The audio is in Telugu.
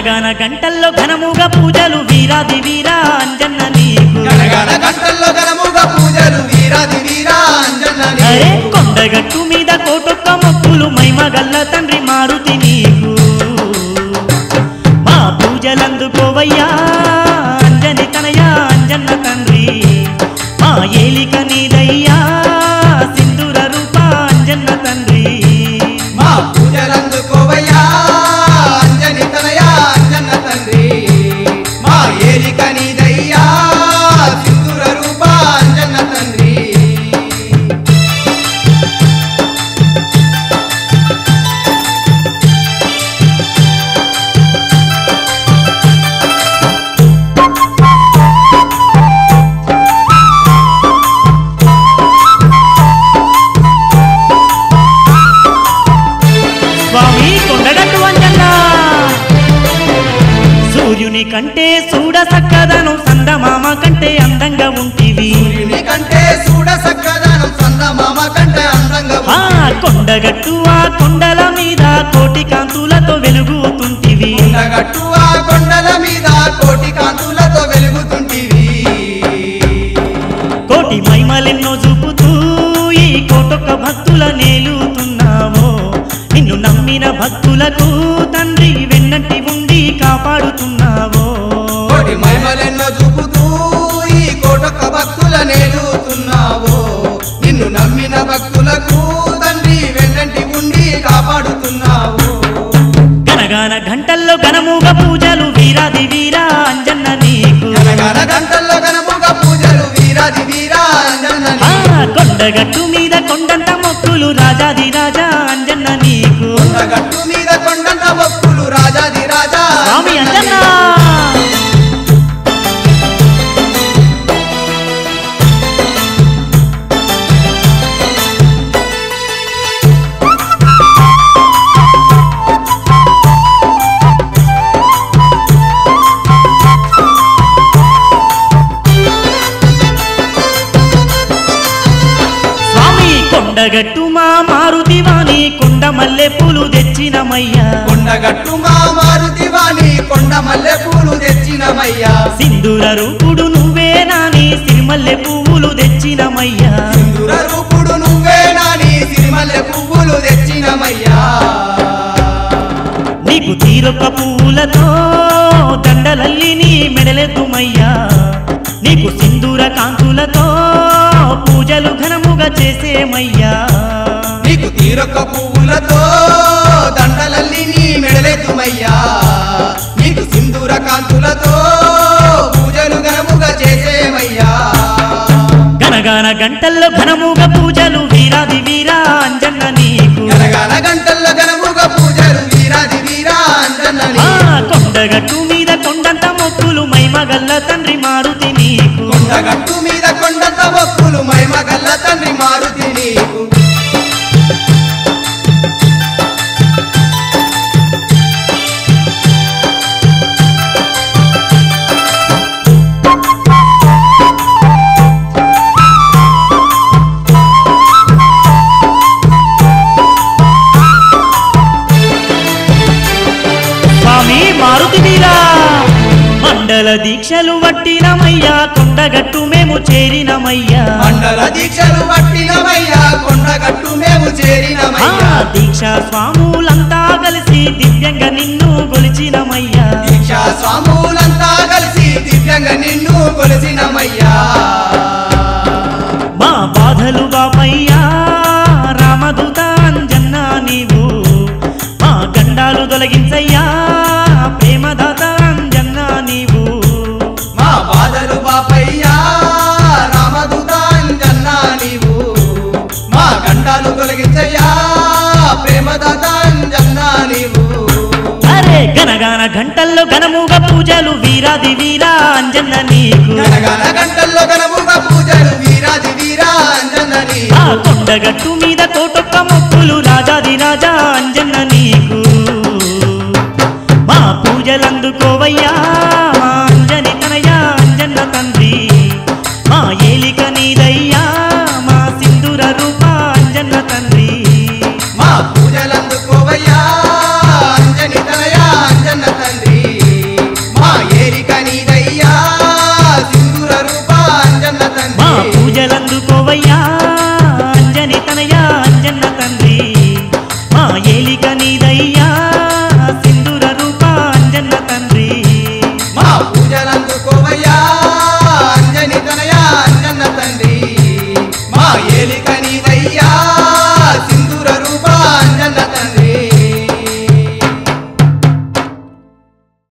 గనగన గంటల్లో ఘనముగా పూజలు వీరాది వీరా అంజన్న నీకు గనగన గంటల్లో గనముగా పూజలు వీరాది వీరా అంజన్న అరే నీకు. కొండగట్టు మీద కోటొక్క మొక్కులు మైమగల్ల తండ్రి మారుతి నీకు మా పూజలందుకోవయ్యా అంజని తనయా అంజన్న తండ్రి మా ఏలిక నీదయ్యా సింధూర రూప అంజన్న తండ్రి మా పూజలందుకోవయ్యా అంజని తనయా అంజన్న తండ్రి మా ఏలిక నీదయ్యా సింధుర రూప అంజన్న తండ్రి స్వామి కొండగట్టు అంజన్న సూర్యుని కంటే చూడ సక్కదనం సందమామ కంటే అందంగా ఉంటివి సూర్యుని కంటే చూడ సక్కదనం చందమామ కంటే అందంగా ఆ కొండగట్టు ఆ కొండల మీద కోటి కాంతులతో వెలుగుతుంటివి కొండగట్టు ఆ కొండల మీద కోటి కాంతులతో వెలుగుతుంటివి కోటి మైమలెన్నో చూపుతూ ఈ కోటొక్క భక్తుల నేలుతున్నావో నిన్ను నమ్మిన భక్తులకు తండ్రి వెన్నంటి ఉండి కాపాడుతున్నావో కోటి మహిమలెన్నో చూపుతూ ఈ కోటొక్క భక్తుల నేలుతున్నావో నిన్ను నమ్మిన భక్తులకు తండ్రి వెన్నంటి ఉండి కాపాడుతున్నావు గనగాన గంటల్లో ఘనముగా పూజలు వీరాది వీరా అంజన్న నీకు గనగన గంటల్లో గనముగా పూజలు వీరాది వీరా అంజన్న ఆ నీకు. కొండగట్టు మీద కొండంత మొక్కులు రాజాది రాజా అంజన్న నీకు కొండగట్టు మీద కొండంత భక్తులు రాజాది రాజా స్వామి అంజన్న స్వామి కొండగట్టు మా మారుతి వాణి కొండ మల్లె పూలు తెచ్చినమయ్యా కొండగట్టు మా మారుతివాణి కొండ మల్లె పూలు తెచ్చినమయ్యా సింధూర రూపుడు నువ్వే నాని సిరిమల్లె పువ్వులు తెచ్చినమయ్యా సింధుర రూపుడు నువ్వే నాని సిరిమల్లె పువ్వులు తెచ్చినమయ్యా నీకు తీరొక్క పువ్వులతో దండలల్లి నీ మెడలెత్తుమయ్యా నీకు సింధూర కాంతులతో పూజలు ఘనముగా చేసేమయ్యా నీకు తీరొక్క పువ్వులతో దండలల్లి నీ మెడలెత్తుమయ్యా నీకు సింధూర కాంతులతో పూజలు ఘనముగా చేసేమయ్యా గనగాన గంటల్లో ఘనముగా పూజలు వీరాది వీరా అంజన్న నీకు గనగన గంటల్లో ఘనముగా పూజలు వీరాది వీరా అంజన్న ఆ నీకు. కొండగట్టు మీద కొండంత మొక్కులు మైమగల్ల తండ్రి మారుతి నీకు కొండగట్టు మీద కొండంత భక్తులు మైమగల్ల తండ్రి మారుతి నీకు స్వామి మారుతి వీరా మండల దీక్షలు వట్టినమయ్యా కొండగట్టు మేము చేరినమయ్యా మండల దీక్షలు పట్టినమయ్యా కొండగట్టు మేము ఆ చేరినమయ్యా దీక్ష స్వాములంతా కలిసి దివ్యంగా నిన్ను గొలిచినమయ్యా దీక్షా స్వాములంతా కలిసి దివ్యంగా నిన్ను కొలిసినమయ్యా మా బాధలు బాపయ్యా రామదూత అంజన్న నీవు మా గండాలు తొలగించయ్యా ప్రేమదాత అంజన్న నీవు మా బాధలు బాపయ్యా రామదూత అంజన్నా నీవు మా గండాలు తొలగించయ్యా ప్రేమదాత అంజన్నా నీవు అరే గనగాన గంటల్లో ఘనముగా పూజలు వీరాది వీరా అంజన్న నీకు గనగన గంటల్లో గనముగా పూజలు వీరాది వీరా అంజన్న ఆ నీవు కొండగట్టు మీద కోటొక్క మొక్కులు రాజాది రాజా